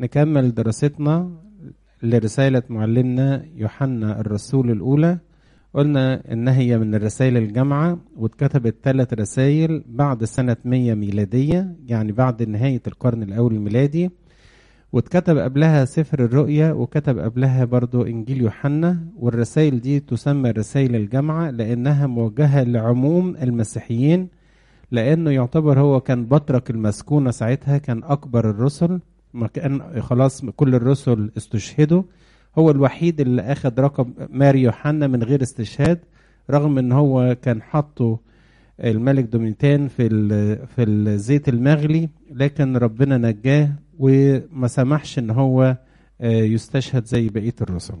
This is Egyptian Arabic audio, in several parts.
نكمل دراستنا لرسالة معلمنا يوحنا الرسول الأولى قلنا إن هي من الرسائل الجامعة واتكتبت ثلاث رسائل بعد سنة 100 ميلادية يعني بعد نهاية القرن الأول الميلادي واتكتب قبلها سفر الرؤيا وكتب قبلها برضو إنجيل يوحنا والرسائل دي تسمى رسائل الجامعة لأنها موجهة لعموم المسيحيين لأنه يعتبر هو كان بطرك المسكونة ساعتها كان أكبر الرسل ما كان خلاص كل الرسل استشهدوا هو الوحيد اللي أخذ رقم ماري يوحنا من غير استشهاد رغم ان هو كان حاطه الملك دوميتان في في الزيت المغلي لكن ربنا نجاه وما سمحش ان هو يستشهد زي بقيه الرسل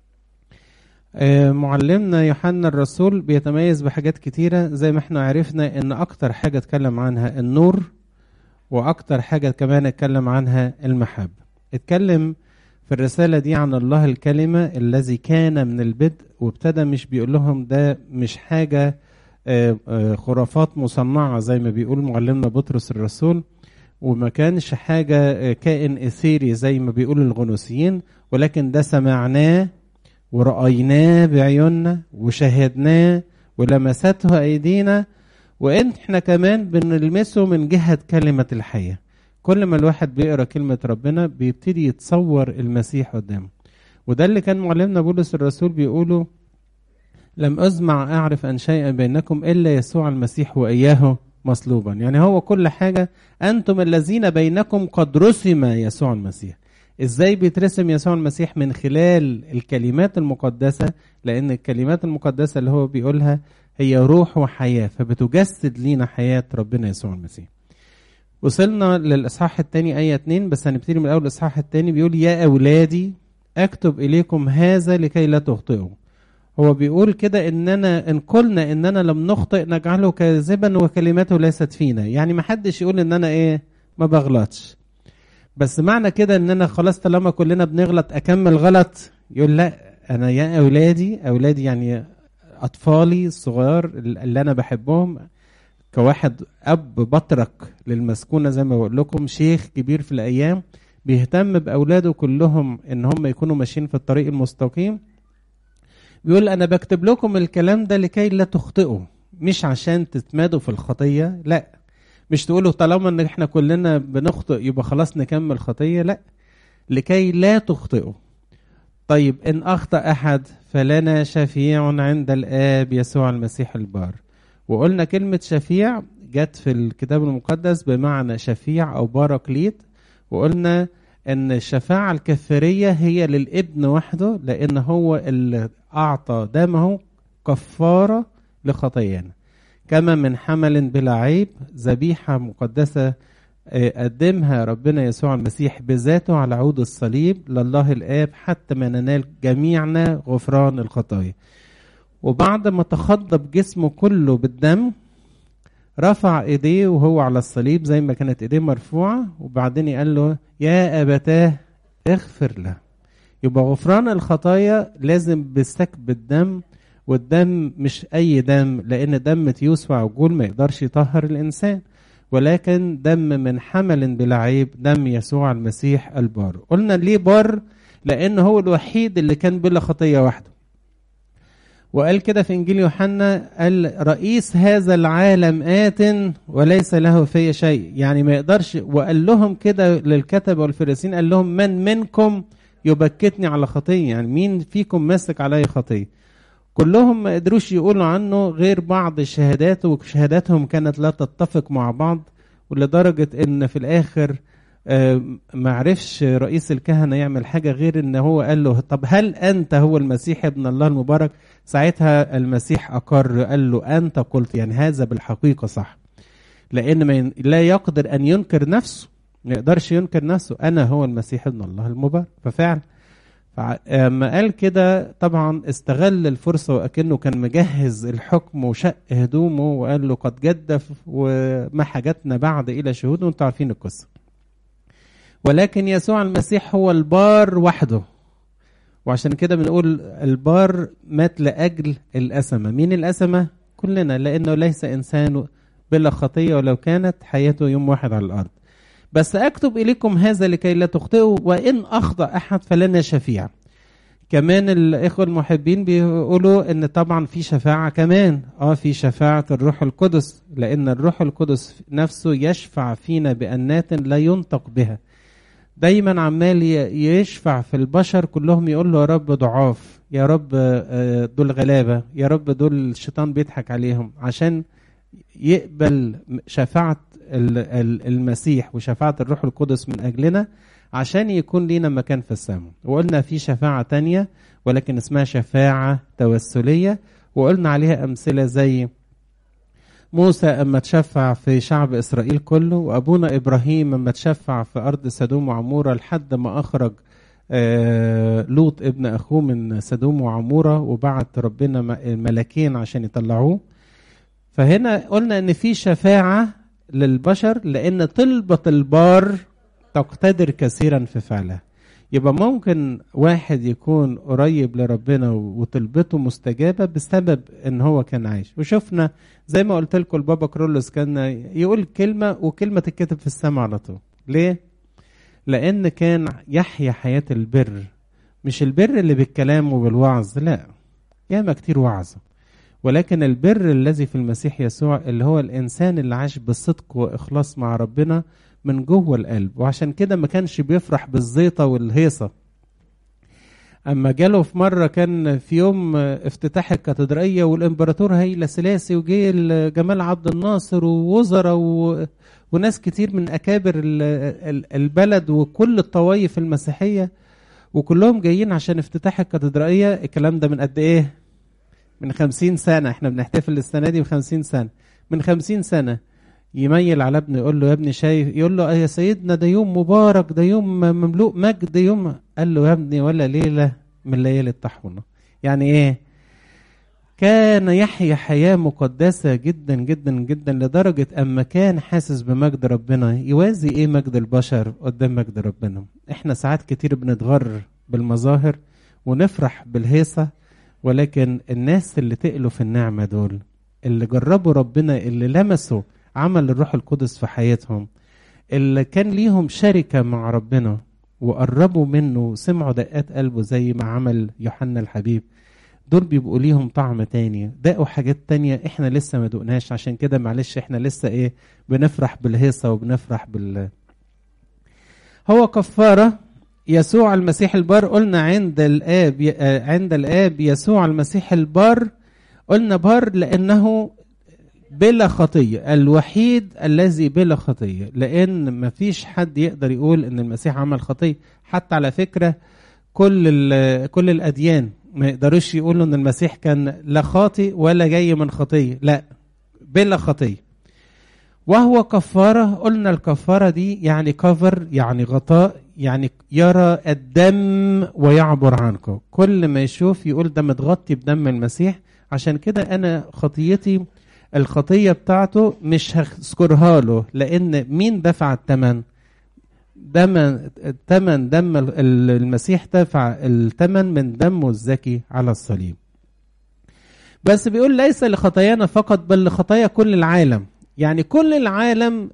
معلمنا يوحنا الرسول بيتميز بحاجات كتيرة زي ما احنا عرفنا ان اكتر حاجة اتكلم عنها النور واكتر حاجة كمان اتكلم عنها المحبة اتكلم في الرسالة دي عن الله الكلمة الذي كان من البدء وابتدى مش بيقول لهم ده مش حاجة خرافات مصنعة زي ما بيقول معلمنا بطرس الرسول وما كانش حاجة كائن إثيري زي ما بيقول الغنوسيين ولكن ده سمعناه ورأيناه بعيوننا وشاهدناه ولمسته أيدينا وإن احنا كمان بنلمسه من جهة كلمة الحياة كل ما الواحد بيقرا كلمة ربنا بيبتدي يتصور المسيح قدامه وده اللي كان معلمنا بولس الرسول بيقوله لم أزمع أعرف أن شيئا بينكم إلا يسوع المسيح وإياه مصلوبا يعني هو كل حاجة أنتم الذين بينكم قد رسم يسوع المسيح إزاي بيترسم يسوع المسيح من خلال الكلمات المقدسة لأن الكلمات المقدسة اللي هو بيقولها هي روح وحياة فبتجسد لينا حياة ربنا يسوع المسيح وصلنا للإصحاح الثاني آية 2 بس هنبتدي من الأول الإصحاح الثاني بيقول يا أولادي أكتب إليكم هذا لكي لا تخطئوا هو بيقول كده إننا إن قلنا إننا لم نخطئ نجعله كاذبا وكلماته ليست فينا يعني ما حدش يقول إن أنا إيه ما بغلطش بس معنى كده إن أنا خلاص طالما كلنا بنغلط أكمل غلط يقول لا أنا يا أولادي أولادي يعني أطفالي الصغار اللي أنا بحبهم كواحد اب بطرك للمسكونه زي ما بقول لكم شيخ كبير في الايام بيهتم باولاده كلهم ان هم يكونوا ماشيين في الطريق المستقيم بيقول انا بكتب لكم الكلام ده لكي لا تخطئوا مش عشان تتمادوا في الخطيه لا مش تقولوا طالما ان احنا كلنا بنخطئ يبقى خلاص نكمل خطيه لا لكي لا تخطئوا طيب ان اخطا احد فلنا شفيع عند الاب يسوع المسيح البار وقلنا كلمة شفيع جت في الكتاب المقدس بمعنى شفيع أو باراكليت وقلنا أن الشفاعة الكفارية هي للابن وحده لأن هو اللي أعطى دمه كفارة لخطايانا كما من حمل بلا عيب ذبيحة مقدسة قدمها ربنا يسوع المسيح بذاته على عود الصليب لله الآب حتى ما ننال جميعنا غفران الخطايا وبعد ما تخضب جسمه كله بالدم رفع ايديه وهو على الصليب زي ما كانت ايديه مرفوعه وبعدين قال له يا ابتاه اغفر له يبقى غفران الخطايا لازم بسكب الدم والدم مش اي دم لان دم تيوس وعجول ما يقدرش يطهر الانسان ولكن دم من حمل بلا عيب دم يسوع المسيح البار قلنا ليه بار لان هو الوحيد اللي كان بلا خطيه وحده وقال كده في انجيل يوحنا قال رئيس هذا العالم آت وليس له في شيء يعني ما يقدرش وقال لهم كده للكتبه والفريسين قال لهم من منكم يبكتني على خطيه يعني مين فيكم ماسك علي خطيه كلهم ما قدروش يقولوا عنه غير بعض الشهادات وشهاداتهم كانت لا تتفق مع بعض ولدرجه ان في الاخر ما عرفش رئيس الكهنة يعمل حاجة غير ان هو قال له طب هل انت هو المسيح ابن الله المبارك ساعتها المسيح اقر قال له انت قلت يعني هذا بالحقيقة صح لان ما لا يقدر ان ينكر نفسه ما يقدرش ينكر نفسه انا هو المسيح ابن الله المبارك ففعلا فما قال كده طبعا استغل الفرصة وأكنه كان مجهز الحكم وشق هدومه وقال له قد جدف وما حاجتنا بعد إلى شهود وانتوا عارفين القصة ولكن يسوع المسيح هو البار وحده وعشان كده بنقول البار مات لأجل الأسمة مين الأسمة؟ كلنا لأنه ليس إنسان بلا خطية ولو كانت حياته يوم واحد على الأرض بس اكتب اليكم هذا لكي لا تخطئوا وان اخطا احد فلنا شفيع كمان الاخوه المحبين بيقولوا ان طبعا في شفاعه كمان اه في شفاعه الروح القدس لان الروح القدس نفسه يشفع فينا بانات لا ينطق بها دايما عمال يشفع في البشر كلهم يقول له يا رب ضعاف يا رب دول غلابه يا رب دول الشيطان بيضحك عليهم عشان يقبل شفاعه المسيح وشفاعه الروح القدس من اجلنا عشان يكون لينا مكان في السماء وقلنا في شفاعة تانية ولكن اسمها شفاعة توسلية وقلنا عليها أمثلة زي موسى أما تشفع في شعب إسرائيل كله وأبونا إبراهيم أما تشفع في أرض سدوم وعمورة لحد ما أخرج لوط ابن أخوه من سدوم وعمورة وبعت ربنا ملكين عشان يطلعوه فهنا قلنا إن في شفاعة للبشر لأن طلبة البار تقتدر كثيرا في فعلها يبقى ممكن واحد يكون قريب لربنا وطلبته مستجابه بسبب ان هو كان عايش وشفنا زي ما قلت لكم البابا كرولوس كان يقول كلمه وكلمه تتكتب في السماء على طول ليه لان كان يحيا حياه البر مش البر اللي بالكلام وبالوعظ لا ياما كتير وعظ ولكن البر الذي في المسيح يسوع اللي هو الانسان اللي عاش بصدق واخلاص مع ربنا من جوه القلب وعشان كده ما كانش بيفرح بالزيطه والهيصه اما جاله في مره كان في يوم افتتاح الكاتدرائيه والامبراطور هيلا سلاسي وجه جمال عبد الناصر ووزراء و... وناس كتير من اكابر البلد وكل الطوائف المسيحيه وكلهم جايين عشان افتتاح الكاتدرائيه الكلام ده من قد ايه من خمسين سنه احنا بنحتفل السنه دي بخمسين سنه من خمسين سنه يميل على ابنه يقول له يا ابني شايف يقول له يا سيدنا ده يوم مبارك ده يوم مملوء مجد يوم قال له يا ابني ولا ليله من ليالي الطاحونه يعني ايه كان يحيا حياة مقدسة جدا جدا جدا لدرجة أما كان حاسس بمجد ربنا يوازي إيه مجد البشر قدام مجد ربنا إحنا ساعات كتير بنتغر بالمظاهر ونفرح بالهيصة ولكن الناس اللي تقلوا في النعمة دول اللي جربوا ربنا اللي لمسوا عمل الروح القدس في حياتهم اللي كان ليهم شركة مع ربنا وقربوا منه وسمعوا دقات قلبه زي ما عمل يوحنا الحبيب دول بيبقوا ليهم طعم تاني دقوا حاجات تانية احنا لسه ما دقناش عشان كده معلش احنا لسه ايه بنفرح بالهيصة وبنفرح بال هو كفارة يسوع المسيح البار قلنا عند الآب عند الآب يسوع المسيح البار قلنا بار لأنه بلا خطية الوحيد الذي بلا خطية لأن ما فيش حد يقدر يقول أن المسيح عمل خطية حتى على فكرة كل كل الأديان ما يقدروش يقولوا أن المسيح كان لا خاطئ ولا جاي من خطية لا بلا خطية وهو كفارة قلنا الكفارة دي يعني كفر يعني غطاء يعني يرى الدم ويعبر عنكم كل ما يشوف يقول ده متغطي بدم المسيح عشان كده أنا خطيتي الخطية بتاعته مش هذكرها له لأن مين دفع الثمن؟ دم الثمن دم المسيح دفع الثمن من دمه الزكي على الصليب. بس بيقول ليس لخطايانا فقط بل لخطايا كل العالم، يعني كل العالم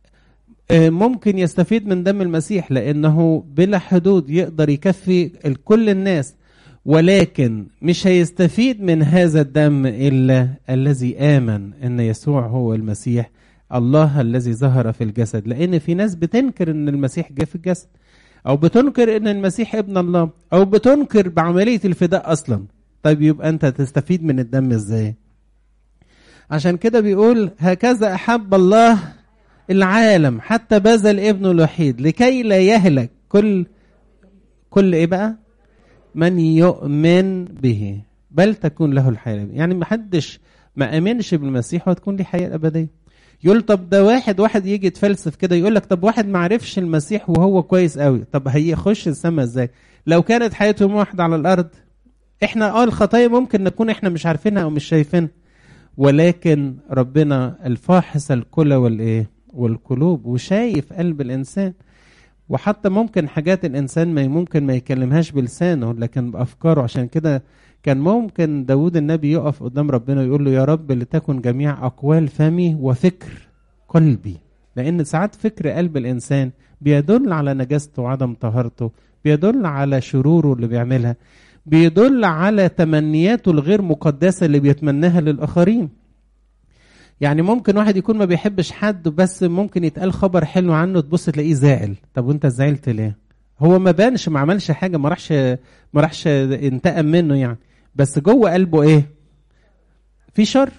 ممكن يستفيد من دم المسيح لأنه بلا حدود يقدر يكفي كل الناس ولكن مش هيستفيد من هذا الدم الا الذي امن ان يسوع هو المسيح الله الذي ظهر في الجسد لان في ناس بتنكر ان المسيح جه في الجسد او بتنكر ان المسيح ابن الله او بتنكر بعمليه الفداء اصلا طيب يبقى انت تستفيد من الدم ازاي عشان كده بيقول هكذا احب الله العالم حتى بذل ابنه الوحيد لكي لا يهلك كل كل ايه بقى من يؤمن به بل تكون له الحياة يعني ما حدش ما امنش بالمسيح وتكون لي حياة أبدية يقول طب ده واحد واحد يجي يتفلسف كده يقول لك طب واحد ما عرفش المسيح وهو كويس قوي طب هيخش السماء ازاي لو كانت حياتهم واحدة على الأرض احنا اه الخطايا ممكن نكون احنا مش عارفينها او مش شايفينها ولكن ربنا الفاحص الكلى والايه والقلوب وشايف قلب الانسان وحتى ممكن حاجات الانسان ما ممكن ما يكلمهاش بلسانه لكن بافكاره عشان كده كان ممكن داود النبي يقف قدام ربنا ويقول له يا رب لتكن جميع اقوال فمي وفكر قلبي لان ساعات فكر قلب الانسان بيدل على نجاسته وعدم طهارته بيدل على شروره اللي بيعملها بيدل على تمنياته الغير مقدسه اللي بيتمناها للاخرين يعني ممكن واحد يكون ما بيحبش حد بس ممكن يتقال خبر حلو عنه تبص تلاقيه زعل طب وانت زعلت ليه هو ما بانش ما عملش حاجه ما راحش ما راحش انتقم منه يعني بس جوه قلبه ايه في شر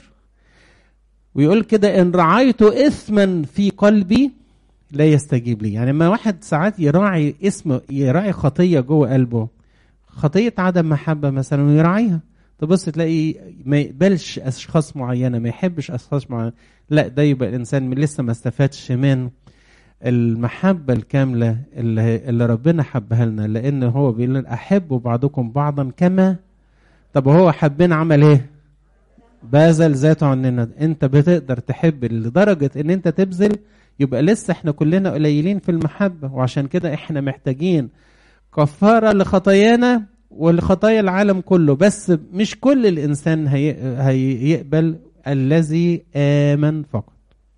ويقول كده ان رعيت اثما في قلبي لا يستجيب لي يعني ما واحد ساعات يراعي اسم يراعي خطيه جوه قلبه خطيه عدم محبه مثلا ويراعيها تبص تلاقي ما يقبلش اشخاص معينه ما يحبش اشخاص معينه لا ده يبقى الانسان لسه ما استفادش من المحبة الكاملة اللي, اللي ربنا حبها لنا لأن هو بيقول لنا أحبوا بعضكم بعضا كما طب هو حبنا عمل إيه؟ بذل ذاته عننا أنت بتقدر تحب لدرجة إن أنت تبذل يبقى لسه إحنا كلنا قليلين في المحبة وعشان كده إحنا محتاجين كفارة لخطايانا ولخطايا العالم كله بس مش كل الإنسان هي هيقبل الذي آمن فقط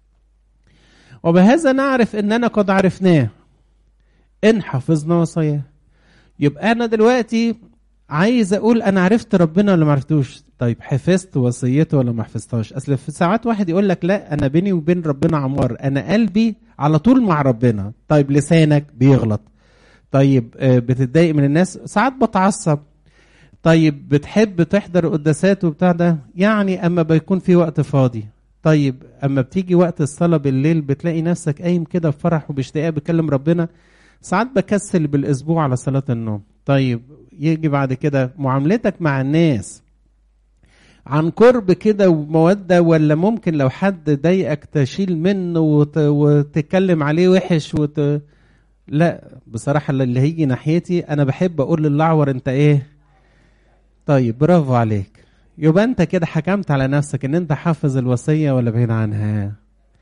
وبهذا نعرف اننا قد عرفناه ان حفظنا وصاياه يبقى انا دلوقتي عايز اقول انا عرفت ربنا ولا ما عرفتوش طيب حفظت وصيته ولا ما حفظتهاش اصل في ساعات واحد يقول لك لا انا بيني وبين ربنا عمار انا قلبي على طول مع ربنا طيب لسانك بيغلط طيب بتتضايق من الناس ساعات بتعصب طيب بتحب تحضر قداسات وبتاع ده يعني اما بيكون في وقت فاضي طيب اما بتيجي وقت الصلاه بالليل بتلاقي نفسك قايم كده بفرح وباشتياق بتكلم ربنا ساعات بكسل بالاسبوع على صلاه النوم طيب يجي بعد كده معاملتك مع الناس عن قرب كده ومودة ولا ممكن لو حد ضايقك تشيل منه وت... وتتكلم عليه وحش وت... لا بصراحة اللي هيجي ناحيتي أنا بحب أقول للأعور أنت إيه طيب برافو عليك يبقى انت كده حكمت على نفسك ان انت حافظ الوصيه ولا بعيد عنها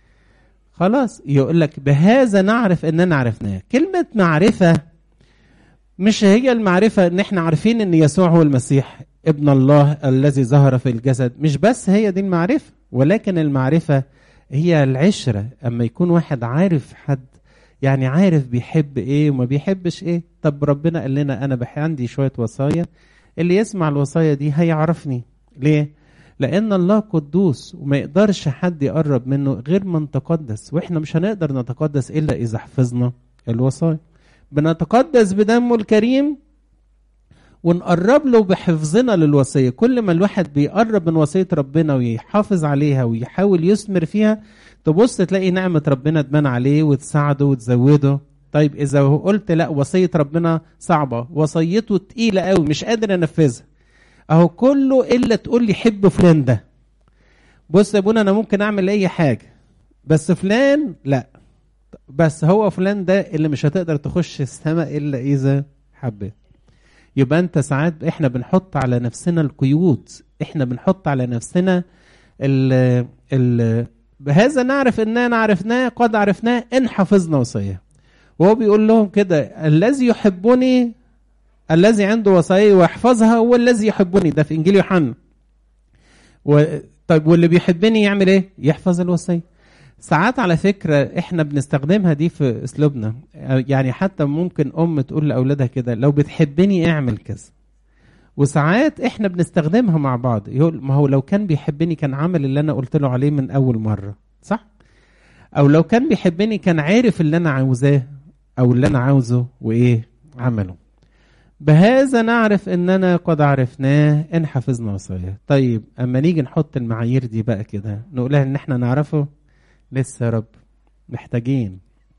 خلاص يقول لك بهذا نعرف اننا عرفناه كلمه معرفه مش هي المعرفه ان احنا عارفين ان يسوع هو المسيح ابن الله الذي ظهر في الجسد مش بس هي دي المعرفه ولكن المعرفه هي العشره اما يكون واحد عارف حد يعني عارف بيحب ايه وما بيحبش ايه طب ربنا قال لنا انا بح عندي شويه وصايا اللي يسمع الوصايا دي هيعرفني ليه؟ لأن الله قدوس وما يقدرش حد يقرب منه غير من تقدس وإحنا مش هنقدر نتقدس إلا إذا حفظنا الوصايا بنتقدس بدمه الكريم ونقرب له بحفظنا للوصية كل ما الواحد بيقرب من وصية ربنا ويحافظ عليها ويحاول يثمر فيها تبص تلاقي نعمة ربنا تبان عليه وتساعده وتزوده طيب إذا قلت لا وصية ربنا صعبة وصيته تقيلة قوي مش قادر أنفذها اهو كله الا تقول لي حب فلان ده بص يا ابونا انا ممكن اعمل اي حاجه بس فلان لا بس هو فلان ده اللي مش هتقدر تخش السماء الا اذا حبيت يبقى انت ساعات احنا بنحط على نفسنا القيود احنا بنحط على نفسنا ال ال بهذا نعرف اننا عرفناه قد عرفناه ان حفظنا وصيه وهو بيقول لهم كده الذي يحبني الذي عنده وصايا ويحفظها هو الذي يحبني ده في انجيل يوحنا و... طيب واللي بيحبني يعمل ايه يحفظ الوصيه ساعات على فكره احنا بنستخدمها دي في اسلوبنا يعني حتى ممكن ام تقول لاولادها كده لو بتحبني اعمل كذا وساعات احنا بنستخدمها مع بعض يقول ما هو لو كان بيحبني كان عمل اللي انا قلت له عليه من اول مره صح او لو كان بيحبني كان عارف اللي انا عاوزاه او اللي انا عاوزه وايه عمله بهذا نعرف اننا قد عرفناه ان حفظنا وصاياه طيب اما نيجي نحط المعايير دي بقى كده نقولها ان احنا نعرفه لسه يا رب محتاجين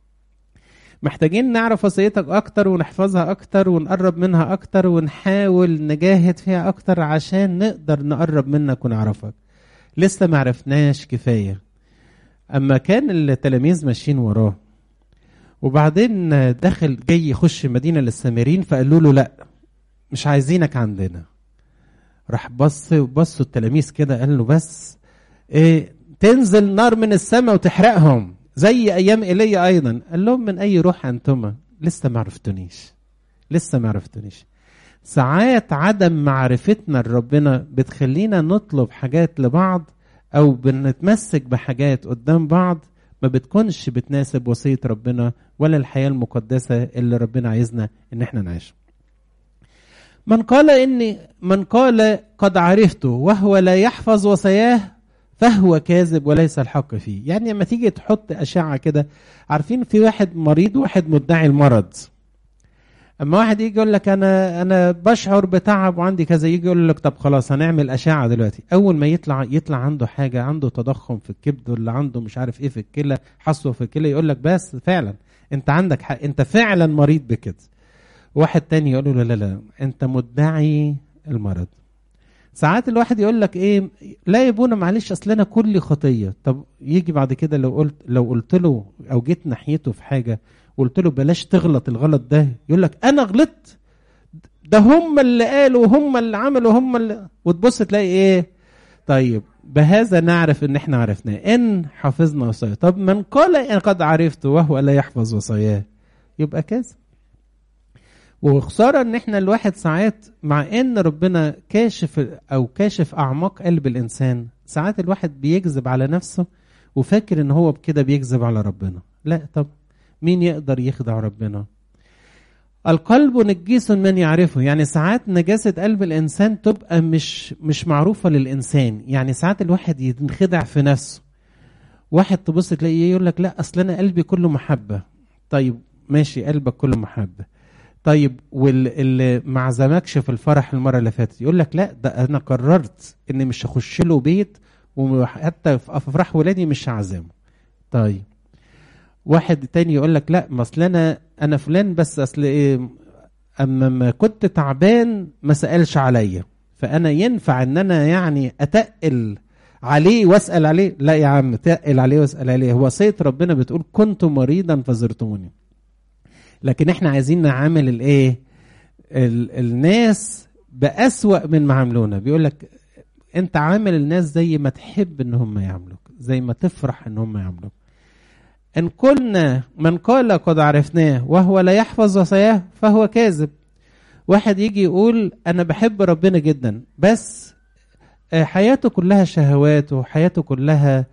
محتاجين نعرف وصيتك اكتر ونحفظها اكتر ونقرب منها اكتر ونحاول نجاهد فيها اكتر عشان نقدر نقرب منك ونعرفك لسه ما عرفناش كفايه اما كان التلاميذ ماشيين وراه وبعدين دخل جاي يخش مدينة للسامرين فقالوا له لا مش عايزينك عندنا راح بص بصوا التلاميذ كده قال له بس إيه تنزل نار من السماء وتحرقهم زي ايام ايليا ايضا قال لهم من اي روح انتما لسه ما عرفتونيش لسه ما عرفتونيش ساعات عدم معرفتنا لربنا بتخلينا نطلب حاجات لبعض او بنتمسك بحاجات قدام بعض ما بتكونش بتناسب وصية ربنا ولا الحياة المقدسة اللي ربنا عايزنا ان احنا نعيشها من قال اني من قال قد عرفته وهو لا يحفظ وصاياه فهو كاذب وليس الحق فيه يعني لما تيجي تحط أشعة كده عارفين في واحد مريض وواحد مدعي المرض اما واحد يجي يقول لك انا انا بشعر بتعب وعندي كذا يجي يقول لك طب خلاص هنعمل اشعه دلوقتي اول ما يطلع يطلع عنده حاجه عنده تضخم في الكبد ولا عنده مش عارف ايه في الكلى حصوه في الكلى يقول لك بس فعلا انت عندك حق انت فعلا مريض بكده واحد تاني يقول له لا لا لا انت مدعي المرض ساعات الواحد يقول لك ايه لا يا ابونا معلش اصل انا كل خطيه طب يجي بعد كده لو قلت لو قلت له او جيت ناحيته في حاجه وقلت له بلاش تغلط الغلط ده يقول لك انا غلطت ده هم اللي قالوا هم اللي عملوا هم اللي وتبص تلاقي ايه طيب بهذا نعرف ان احنا عرفناه ان حفظنا وصاياه طب من قال ان قد عرفت وهو لا يحفظ وصاياه يبقى كذا وخسارة ان احنا الواحد ساعات مع ان ربنا كاشف او كاشف اعماق قلب الانسان ساعات الواحد بيكذب على نفسه وفاكر ان هو بكده بيكذب على ربنا لا طب مين يقدر يخدع ربنا القلب نجيس من يعرفه يعني ساعات نجاسة قلب الإنسان تبقى مش مش معروفة للإنسان يعني ساعات الواحد ينخدع في نفسه واحد تبص تلاقيه يقول لك لا أصل أنا قلبي كله محبة طيب ماشي قلبك كله محبة طيب واللي ما عزمكش في الفرح المرة اللي فاتت يقول لك لا ده أنا قررت إني مش هخش له بيت وحتى في أفراح ولادي مش هعزمه طيب واحد تاني يقول لك لا ما اصل انا انا فلان بس اصل ايه اما ما كنت تعبان ما سالش عليا فانا ينفع ان انا يعني اتقل عليه واسال عليه لا يا عم تقل عليه واسال عليه هو وصيه ربنا بتقول كنت مريضا فزرتموني لكن احنا عايزين نعامل الايه ال الناس بأسوأ من ما عاملونا بيقول لك انت عامل الناس زي ما تحب ان هم يعملوك زي ما تفرح ان هم يعملوك إن قلنا من قال قد عرفناه وهو لا يحفظ وصاياه فهو كاذب واحد يجي يقول أنا بحب ربنا جدا بس حياته كلها شهوات وحياته كلها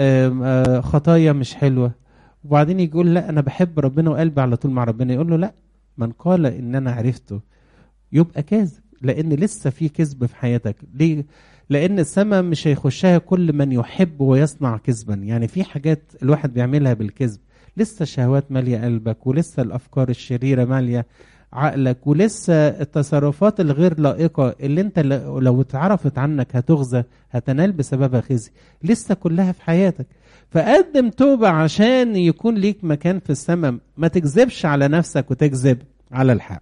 خطايا مش حلوة وبعدين يجي يقول لا أنا بحب ربنا وقلبي على طول مع ربنا يقول له لا من قال إن أنا عرفته يبقى كاذب لأن لسه في كذب في حياتك ليه؟ لان السماء مش هيخشها كل من يحب ويصنع كذبا يعني في حاجات الواحد بيعملها بالكذب لسه الشهوات ماليه قلبك ولسه الافكار الشريره ماليه عقلك ولسه التصرفات الغير لائقه اللي انت لو اتعرفت عنك هتغزى هتنال بسببها خزي لسه كلها في حياتك فقدم توبه عشان يكون ليك مكان في السماء ما تكذبش على نفسك وتكذب على الحق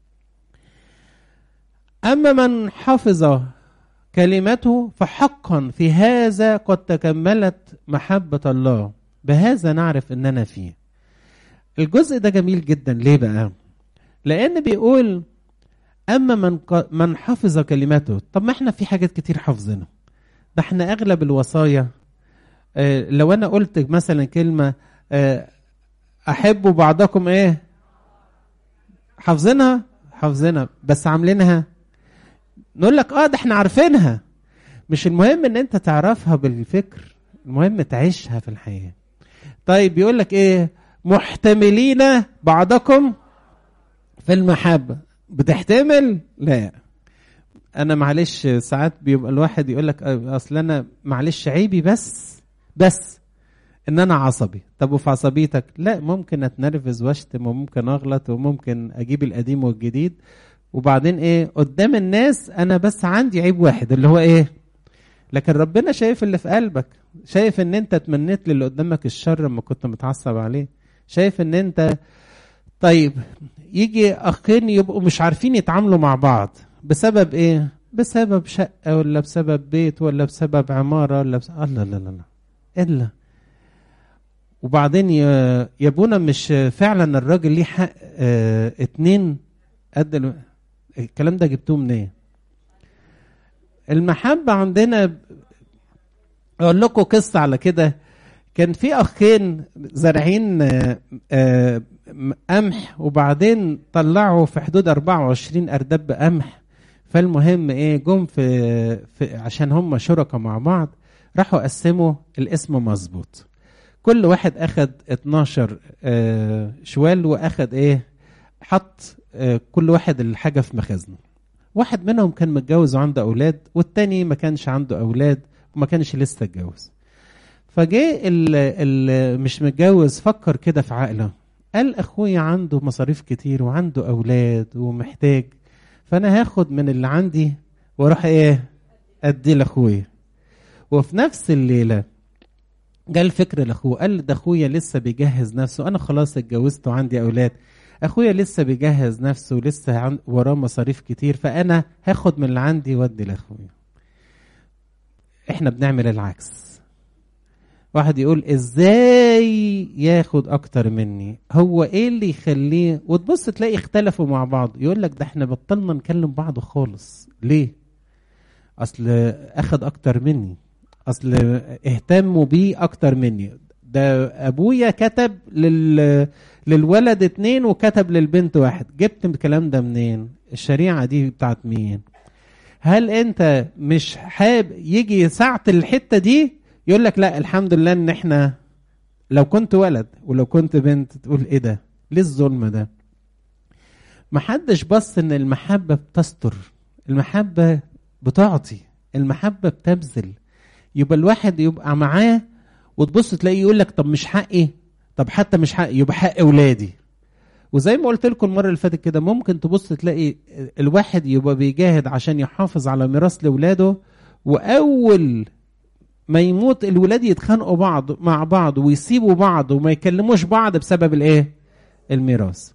اما من حفظ كلمته فحقا في هذا قد تكملت محبة الله بهذا نعرف اننا فيه الجزء ده جميل جدا ليه بقى لان بيقول اما من من حفظ كلمته طب ما احنا في حاجات كتير حافظينها ده احنا اغلب الوصايا اه لو انا قلت مثلا كلمه اه احبوا بعضكم ايه حافظينها حافظينها بس عاملينها نقول لك اه ده احنا عارفينها مش المهم ان انت تعرفها بالفكر المهم تعيشها في الحياه طيب بيقول لك ايه محتملين بعضكم في المحبه بتحتمل لا انا معلش ساعات بيبقى الواحد يقول لك اصل انا معلش عيبي بس بس ان انا عصبي طب وفي عصبيتك لا ممكن اتنرفز واشتم وممكن اغلط وممكن اجيب القديم والجديد وبعدين ايه قدام الناس انا بس عندي عيب واحد اللي هو ايه لكن ربنا شايف اللي في قلبك شايف ان انت تمنيت للي قدامك الشر لما كنت متعصب عليه شايف ان انت طيب يجي اخين يبقوا مش عارفين يتعاملوا مع بعض بسبب ايه بسبب شقة ولا بسبب بيت ولا بسبب عمارة ولا بسبب... الله لا لا لا إلا وبعدين يا ابونا مش فعلا الراجل ليه حق اه اتنين قد ال... الكلام ده جبتوه منين إيه؟ المحبة عندنا اقول لكم قصة على كده كان في اخين زارعين قمح وبعدين طلعوا في حدود 24 اردب قمح فالمهم ايه جم في, في عشان هم شركاء مع بعض راحوا قسموا الاسم مظبوط كل واحد اخد 12 آه شوال واخد ايه حط آه كل واحد الحاجه في مخازنه واحد منهم كان متجوز وعنده اولاد والتاني ما كانش عنده اولاد وما كانش لسه اتجوز فجاء اللي مش متجوز فكر كده في عقله قال اخويا عنده مصاريف كتير وعنده اولاد ومحتاج فانا هاخد من اللي عندي واروح ايه ادي لاخويا وفي نفس الليله جاء الفكر لاخوه قال ده اخويا لسه بيجهز نفسه انا خلاص اتجوزت وعندي اولاد اخويا لسه بيجهز نفسه ولسه وراه مصاريف كتير فانا هاخد من اللي عندي وادي لاخويا احنا بنعمل العكس واحد يقول ازاي ياخد اكتر مني هو ايه اللي يخليه وتبص تلاقي اختلفوا مع بعض يقول لك ده احنا بطلنا نكلم بعض خالص ليه اصل اخد اكتر مني اصل اهتموا بيه اكتر مني ده ابويا كتب لل للولد اتنين وكتب للبنت واحد جبت الكلام ده منين الشريعه دي بتاعت مين هل انت مش حاب يجي ساعه الحته دي يقول لك لا الحمد لله ان احنا لو كنت ولد ولو كنت بنت تقول ايه ده ليه الظلم ده محدش بص ان المحبه بتستر المحبه بتعطي المحبه بتبذل يبقى الواحد يبقى معاه وتبص تلاقيه يقول لك طب مش حقي طب حتى مش حقي يبقى حق اولادي وزي ما قلت لكم المره اللي فاتت كده ممكن تبص تلاقي الواحد يبقى بيجاهد عشان يحافظ على ميراث لاولاده واول ما يموت الولاد يتخانقوا بعض مع بعض ويسيبوا بعض وما يكلموش بعض بسبب الايه الميراث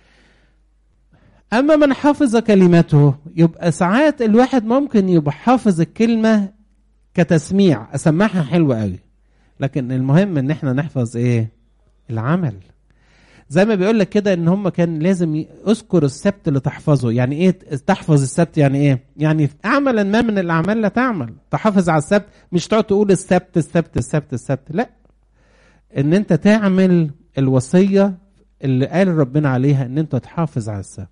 اما من حفظ كلمته يبقى ساعات الواحد ممكن يبقى حافظ الكلمه كتسميع اسمعها حلوه قوي لكن المهم ان احنا نحفظ ايه العمل زي ما بيقول لك كده ان هم كان لازم اذكر السبت لتحفظه يعني ايه تحفظ السبت يعني ايه يعني اعملا ما من الاعمال لا تعمل تحافظ على السبت مش تقعد تقول السبت السبت السبت السبت لا ان انت تعمل الوصيه اللي قال ربنا عليها ان انت تحافظ على السبت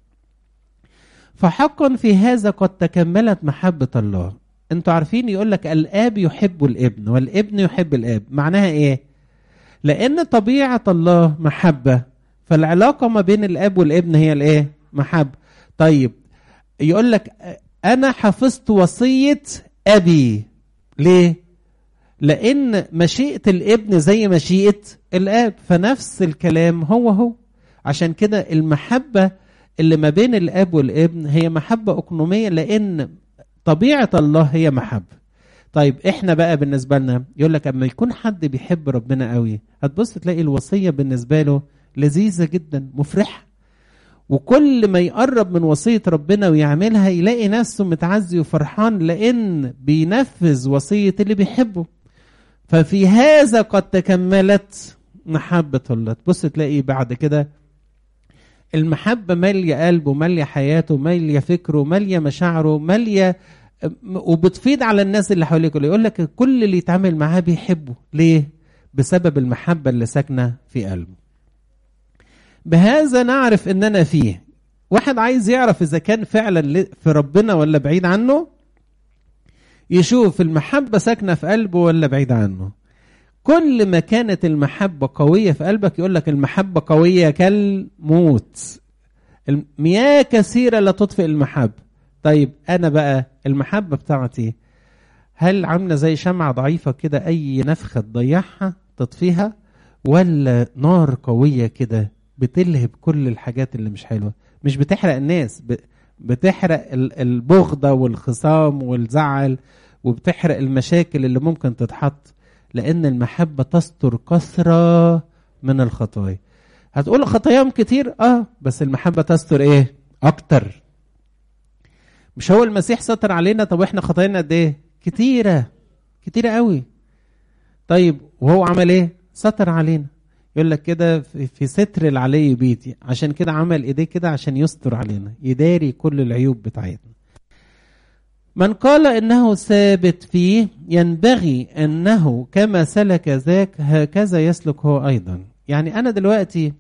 فحقا في هذا قد تكملت محبه الله انتوا عارفين يقول لك الاب يحب الابن والابن يحب الاب معناها ايه لان طبيعه الله محبه فالعلاقه ما بين الاب والابن هي الايه محبه طيب يقول لك انا حفظت وصيه ابي ليه لان مشيئه الابن زي مشيئه الاب فنفس الكلام هو هو عشان كده المحبه اللي ما بين الاب والابن هي محبه اقنوميه لان طبيعه الله هي محبه طيب احنا بقى بالنسبه لنا يقول لك اما يكون حد بيحب ربنا قوي هتبص تلاقي الوصيه بالنسبه له لذيذه جدا مفرحه وكل ما يقرب من وصيه ربنا ويعملها يلاقي نفسه متعزي وفرحان لان بينفذ وصيه اللي بيحبه ففي هذا قد تكملت محبه الله تبص تلاقي بعد كده المحبه ماليه قلبه ماليه حياته ماليه فكره ماليه مشاعره ماليه وبتفيض على الناس اللي حواليه كله يقول لك كل اللي يتعامل معاه بيحبه ليه بسبب المحبة اللي ساكنة في قلبه بهذا نعرف اننا فيه واحد عايز يعرف اذا كان فعلا في ربنا ولا بعيد عنه يشوف المحبة ساكنة في قلبه ولا بعيد عنه كل ما كانت المحبة قوية في قلبك يقول لك المحبة قوية كالموت المياه كثيرة لا تطفئ المحبة طيب انا بقى المحبه بتاعتي هل عامله زي شمعه ضعيفه كده اي نفخه تضيعها تطفيها ولا نار قويه كده بتلهب كل الحاجات اللي مش حلوه مش بتحرق الناس بتحرق البغضه والخصام والزعل وبتحرق المشاكل اللي ممكن تتحط لان المحبه تستر كثره من الخطايا هتقول خطاياهم كتير اه بس المحبه تستر ايه اكتر مش هو المسيح ستر علينا طب احنا خطايانا قد ايه كتيره كتيره قوي طيب وهو عمل ايه ستر علينا يقول لك كده في ستر العلي بيتي عشان كده عمل ايديه كده عشان يستر علينا يداري كل العيوب بتاعتنا من قال انه ثابت فيه ينبغي انه كما سلك ذاك هكذا يسلك هو ايضا يعني انا دلوقتي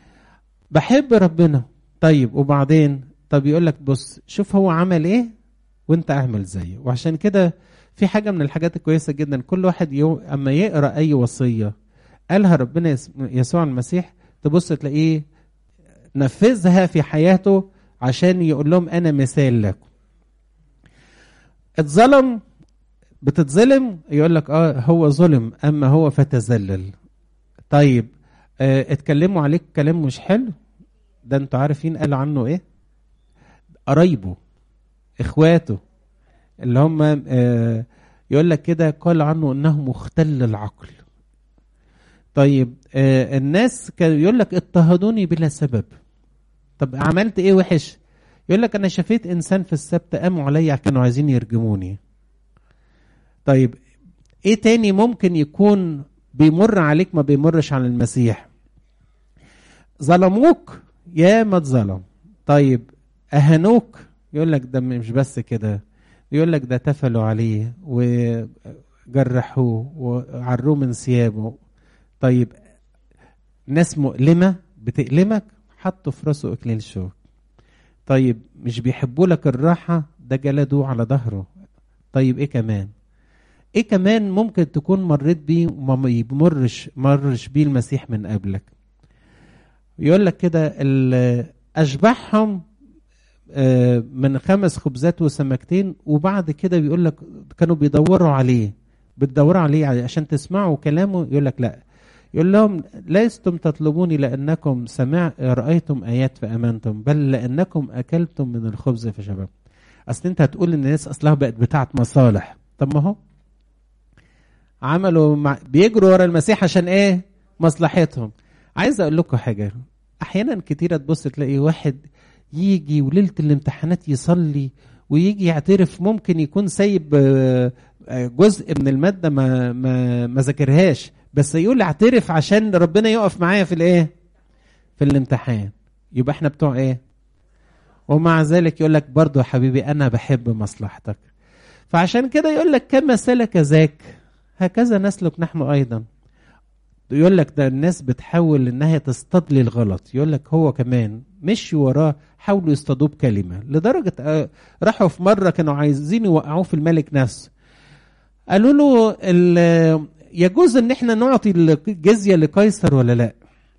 بحب ربنا طيب وبعدين طب يقول لك بص شوف هو عمل ايه وانت اعمل زيه وعشان كده في حاجه من الحاجات الكويسه جدا كل واحد يو اما يقرا اي وصيه قالها ربنا يسوع المسيح تبص تلاقيه نفذها في حياته عشان يقول لهم انا مثال لكم اتظلم بتتظلم يقول لك اه هو ظلم اما هو فتذلل طيب اه اتكلموا عليك كلام مش حلو ده انتوا عارفين قالوا عنه ايه قرايبه اخواته اللي هم اه يقول لك كده قال عنه انه مختل العقل طيب اه الناس كان يقول لك اضطهدوني بلا سبب طب عملت ايه وحش يقول لك انا شفيت انسان في السبت قاموا عليا كانوا عايزين يرجموني طيب ايه تاني ممكن يكون بيمر عليك ما بيمرش على المسيح ظلموك يا ما اتظلم طيب اهانوك يقول لك ده مش بس كده يقول لك ده تفلوا عليه وجرحوه وعروه من ثيابه طيب ناس مؤلمة بتألمك حطوا في راسه اكليل شوك طيب مش بيحبوا لك الراحة ده جلدوه على ظهره طيب ايه كمان ايه كمان ممكن تكون مريت بيه وما يمرش مرش بيه المسيح من قبلك يقول لك كده اشبعهم من خمس خبزات وسمكتين وبعد كده بيقول لك كانوا بيدوروا عليه بتدوروا عليه عشان تسمعوا كلامه يقول لك لا يقول لهم لستم تطلبوني لانكم سمع رايتم ايات فامنتم بل لانكم اكلتم من الخبز فشبعتم اصل انت هتقول ان الناس اصلها بقت بتاعه مصالح طب ما هو عملوا مع... بيجروا ورا المسيح عشان ايه مصلحتهم عايز اقول لكم حاجه احيانا كتيره تبص تلاقي واحد يجي وليله الامتحانات يصلي ويجي يعترف ممكن يكون سايب جزء من الماده ما ما ما ذاكرهاش بس يقول اعترف عشان ربنا يقف معايا في الايه في الامتحان يبقى احنا بتوع ايه ومع ذلك يقول لك برضه يا حبيبي انا بحب مصلحتك فعشان كده يقول لك كما سلك ذاك هكذا نسلك نحن ايضا يقول لك ده الناس بتحاول انها تصطاد الغلط يقول لك هو كمان مشوا وراه حاولوا يصطادوه بكلمه لدرجه راحوا في مره كانوا عايزين يوقعوه في الملك نفسه قالوا له يجوز ان احنا نعطي الجزيه لقيصر ولا لا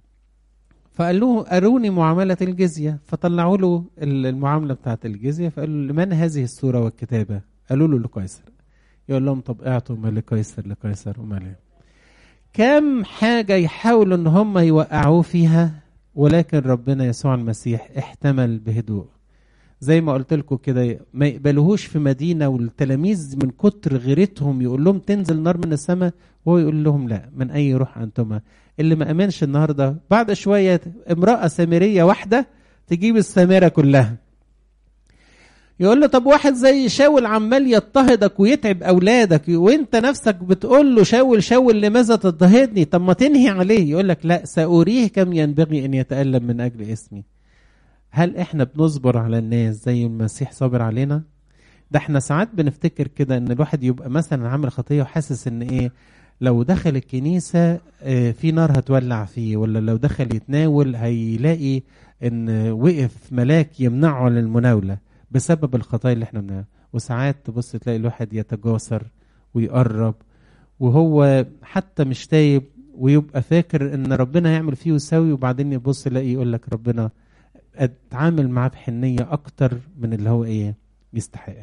فقال له اروني معامله الجزيه فطلعوا له المعامله بتاعه الجزيه فقالوا له لمن هذه الصوره والكتابه قالوا له لقيصر يقول لهم طب اعطوا ما لقيصر لقيصر وما لي كم حاجه يحاولوا ان هم يوقعوه فيها ولكن ربنا يسوع المسيح احتمل بهدوء زي ما قلت لكم كده ما يقبلوهوش في مدينه والتلاميذ من كتر غيرتهم يقول لهم تنزل نار من السماء وهو يقول لهم لا من اي روح انتما اللي ما امنش النهارده بعد شويه امراه سامريه واحده تجيب السامره كلها يقول له طب واحد زي شاول عمال يضطهدك ويتعب اولادك وانت نفسك بتقول له شاول شاول لماذا تضطهدني طب ما تنهي عليه يقول لك لا ساريه كم ينبغي ان يتالم من اجل اسمي هل احنا بنصبر على الناس زي المسيح صابر علينا ده احنا ساعات بنفتكر كده ان الواحد يبقى مثلا عامل خطيه وحاسس ان ايه لو دخل الكنيسة اه في نار هتولع فيه ولا لو دخل يتناول هيلاقي ان وقف ملاك يمنعه عن المناولة بسبب الخطايا اللي احنا بنعملها وساعات تبص تلاقي الواحد يتجاسر ويقرب وهو حتى مش تايب ويبقى فاكر ان ربنا يعمل فيه ويساوي وبعدين يبص يلاقي يقول لك ربنا اتعامل معاه بحنيه اكتر من اللي هو ايه يستحقه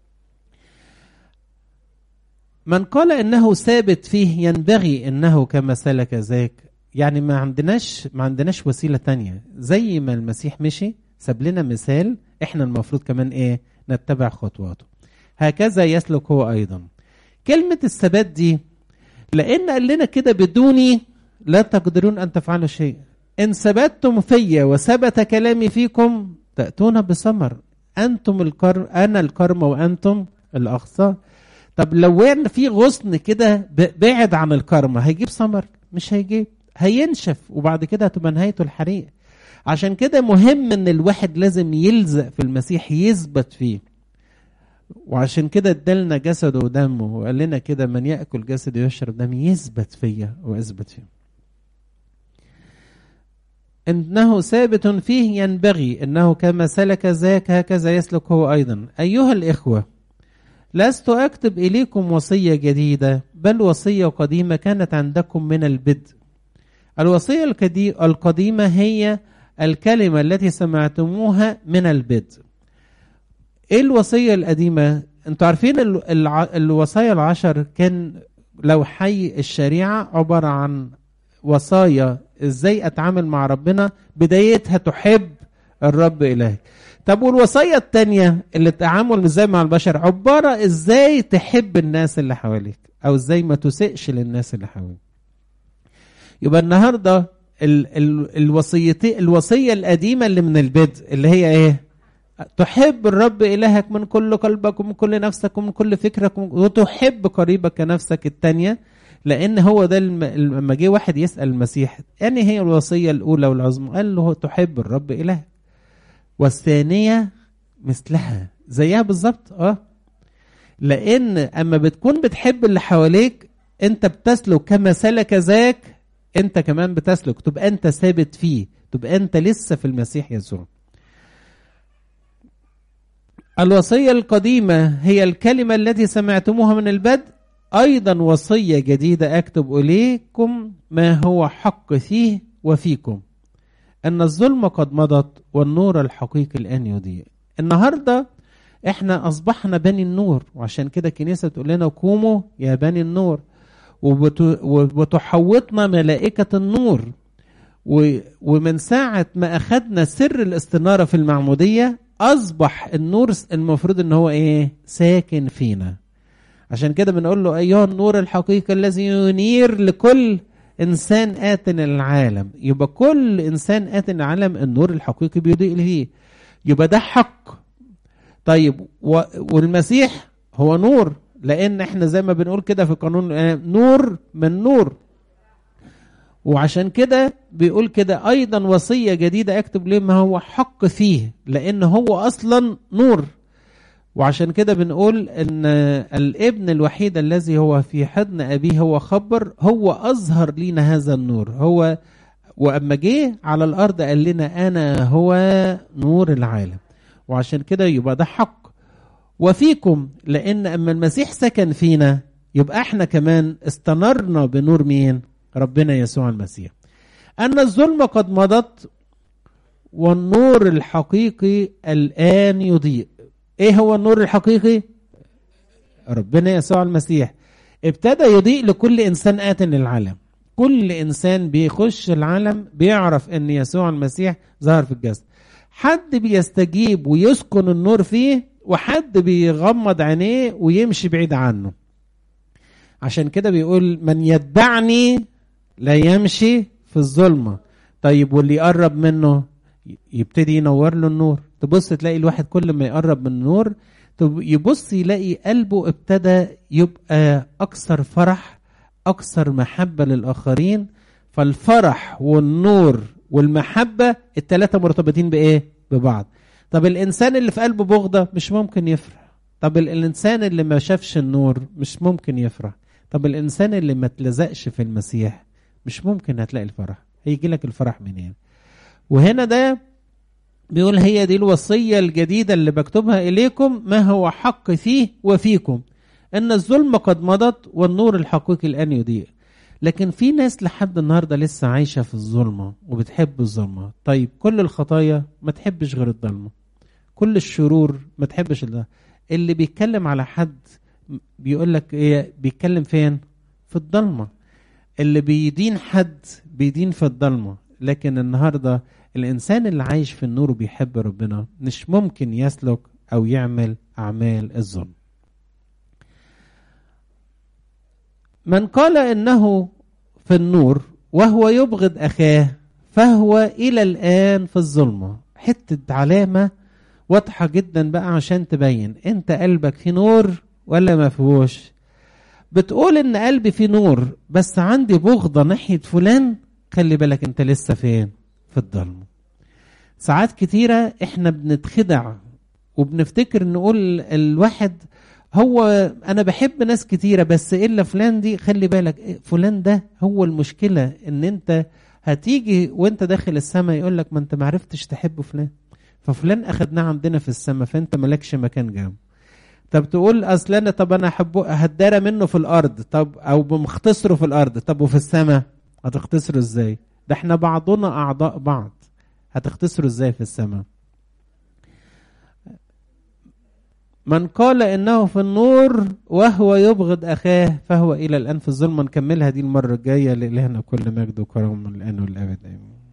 من قال انه ثابت فيه ينبغي انه كما سلك ذاك يعني ما عندناش ما عندناش وسيله تانية زي ما المسيح مشي ساب لنا مثال احنا المفروض كمان ايه نتبع خطواته هكذا يسلك هو ايضا كلمه الثبات دي لان قال لنا كده بدوني لا تقدرون ان تفعلوا شيء إن ثبتتم فيا وثبت كلامي فيكم تأتون بثمر أنتم الكرم أنا الكرم وأنتم الأغصان طب لو في غصن كده بعد عن الكرمة هيجيب ثمر مش هيجيب هينشف وبعد كده هتبقى نهايته الحريق عشان كده مهم ان الواحد لازم يلزق في المسيح يثبت فيه وعشان كده ادالنا جسده ودمه وقال لنا كده من ياكل جسدي ويشرب دمي يثبت فيا واثبت فيه انه ثابت فيه ينبغي انه كما سلك ذاك هكذا يسلك هو ايضا ايها الاخوه لست اكتب اليكم وصيه جديده بل وصيه قديمه كانت عندكم من البدء الوصية الكدي- القديمة هي الكلمة التي سمعتموها من البدء ايه الوصية القديمة انتوا عارفين ال- الع- الوصايا العشر كان لو حي الشريعة عبارة عن وصايا ازاي اتعامل مع ربنا بدايتها تحب الرب الهك طب والوصية التانية اللي التعامل ازاي مع البشر عبارة ازاي تحب الناس اللي حواليك او ازاي ما تسئش للناس اللي حواليك يبقى النهارده ال ال الوصيتي الوصيه القديمه اللي من البدء اللي هي ايه؟ تحب الرب الهك من كل قلبك ومن كل نفسك ومن كل فكرك ومن- وتحب قريبك كنفسك الثانيه لان هو ده الم- لما جه واحد يسال المسيح يعني هي الوصيه الاولى والعظمى قال له تحب الرب الهك والثانيه مثلها زيها بالظبط اه لان اما بتكون بتحب اللي حواليك انت بتسلك كما سلك ذاك انت كمان بتسلك تبقى انت ثابت فيه تبقى انت لسه في المسيح يسوع الوصية القديمة هي الكلمة التي سمعتموها من البدء أيضا وصية جديدة أكتب إليكم ما هو حق فيه وفيكم أن الظلم قد مضت والنور الحقيقي الآن يضيء النهاردة احنا أصبحنا بني النور وعشان كده الكنيسة تقول لنا قوموا يا بني النور وبت- وتحوطنا ملائكة النور و- ومن ساعة ما أخدنا سر الاستنارة في المعمودية أصبح النور س- المفروض إن هو إيه ساكن فينا عشان كده بنقول له أيها النور الحقيقي الذي ينير لكل إنسان آت العالم يبقى كل إنسان آت العالم النور الحقيقي بيضيء فيه يبقى ده حق طيب و... والمسيح هو نور لان احنا زي ما بنقول كده في قانون آه، نور من نور وعشان كده بيقول كده ايضا وصيه جديده اكتب ليه ما هو حق فيه لان هو اصلا نور وعشان كده بنقول ان الابن الوحيد الذي هو في حضن ابيه هو خبر هو اظهر لنا هذا النور هو واما جه على الارض قال لنا انا هو نور العالم وعشان كده يبقى ده حق وفيكم لان اما المسيح سكن فينا يبقى احنا كمان استنرنا بنور مين ربنا يسوع المسيح ان الظلم قد مضت والنور الحقيقي الان يضيء ايه هو النور الحقيقي ربنا يسوع المسيح ابتدى يضيء لكل انسان ات للعالم كل انسان بيخش العالم بيعرف ان يسوع المسيح ظهر في الجسد حد بيستجيب ويسكن النور فيه وحد بيغمض عينيه ويمشي بعيد عنه عشان كده بيقول من يتبعني لا يمشي في الظلمة طيب واللي يقرب منه يبتدي ينور له النور تبص تلاقي الواحد كل ما يقرب من النور طب يبص يلاقي قلبه ابتدى يبقى أكثر فرح أكثر محبة للآخرين فالفرح والنور والمحبة التلاتة مرتبطين بإيه؟ ببعض طب الإنسان اللي في قلبه بغضة مش ممكن يفرح طب الإنسان اللي ما شافش النور مش ممكن يفرح طب الإنسان اللي ما اتلزقش في المسيح مش ممكن هتلاقي الفرح هيجي لك الفرح منين وهنا ده بيقول هي دي الوصية الجديدة اللي بكتبها إليكم ما هو حق فيه وفيكم إن الظلم قد مضت والنور الحقيقي الآن يضيء لكن في ناس لحد النهاردة لسه عايشة في الظلمة وبتحب الظلمة طيب كل الخطايا ما تحبش غير الظلمة كل الشرور ما تحبش ده اللي بيتكلم على حد بيقول لك ايه بيتكلم فين في الضلمة اللي بيدين حد بيدين في الضلمة لكن النهاردة الإنسان اللي عايش في النور وبيحب ربنا مش ممكن يسلك أو يعمل أعمال الظلم من قال إنه في النور وهو يبغض أخاه فهو إلى الآن في الظلمة حتة علامة واضحة جدا بقى عشان تبين انت قلبك فيه نور ولا ما فيهوش بتقول ان قلبي فيه نور بس عندي بغضة ناحية فلان خلي بالك انت لسه فين في الضلمة ساعات كتيرة احنا بنتخدع وبنفتكر نقول الواحد هو انا بحب ناس كتيرة بس الا فلان دي خلي بالك فلان ده هو المشكلة ان انت هتيجي وانت داخل السماء يقول لك ما انت معرفتش تحب فلان ففلان اخدناه عندنا في السماء فانت مالكش مكان جنبه طب تقول اصل انا طب انا احبه هدارة منه في الارض طب او بمختصره في الارض طب وفي السماء هتختصروا ازاي ده احنا بعضنا اعضاء بعض هتختصروا ازاي في السماء من قال انه في النور وهو يبغض اخاه فهو الى الان في الظلمه نكملها دي المره الجايه لالهنا كل مجد وكرم من الان والابد امين